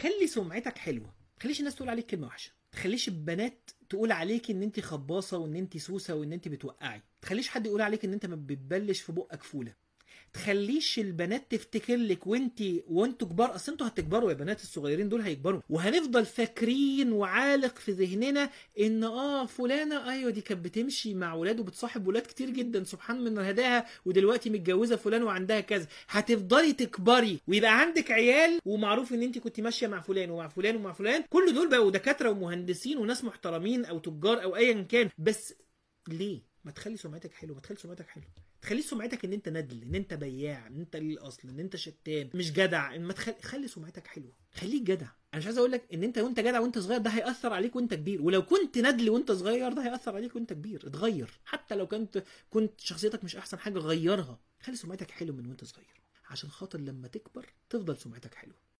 خلي سمعتك حلوه تخليش الناس تقول عليك كلمه وحشه تخليش البنات تقول عليك ان انت خباصه وان انت سوسه وان انت بتوقعي تخليش حد يقول عليك ان انت ما بتبلش في بقك فوله تخليش البنات تفتكر لك وانت وانتوا كبار اصل انتوا هتكبروا يا بنات الصغيرين دول هيكبروا وهنفضل فاكرين وعالق في ذهننا ان اه فلانه ايوه دي كانت بتمشي مع ولاد وبتصاحب ولاد كتير جدا سبحان من هداها ودلوقتي متجوزه فلان وعندها كذا هتفضلي تكبري ويبقى عندك عيال ومعروف ان انت كنت ماشيه مع فلان ومع فلان ومع فلان كل دول بقوا دكاتره ومهندسين وناس محترمين او تجار او ايا كان بس ليه ما تخلي سمعتك حلوه ما تخلي سمعتك حلوه تخليش سمعتك ان انت ندل ان انت بياع ان انت ليه الاصل ان انت شتام مش جدع ان ما تخلي خلي سمعتك حلوه خليك جدع انا مش عايز اقول لك ان انت وانت جدع وانت صغير ده هياثر عليك وانت كبير ولو كنت ندل وانت صغير ده هياثر عليك وانت كبير اتغير حتى لو كنت كنت شخصيتك مش احسن حاجه غيرها خلي سمعتك حلو من وانت صغير عشان خاطر لما تكبر تفضل سمعتك حلوه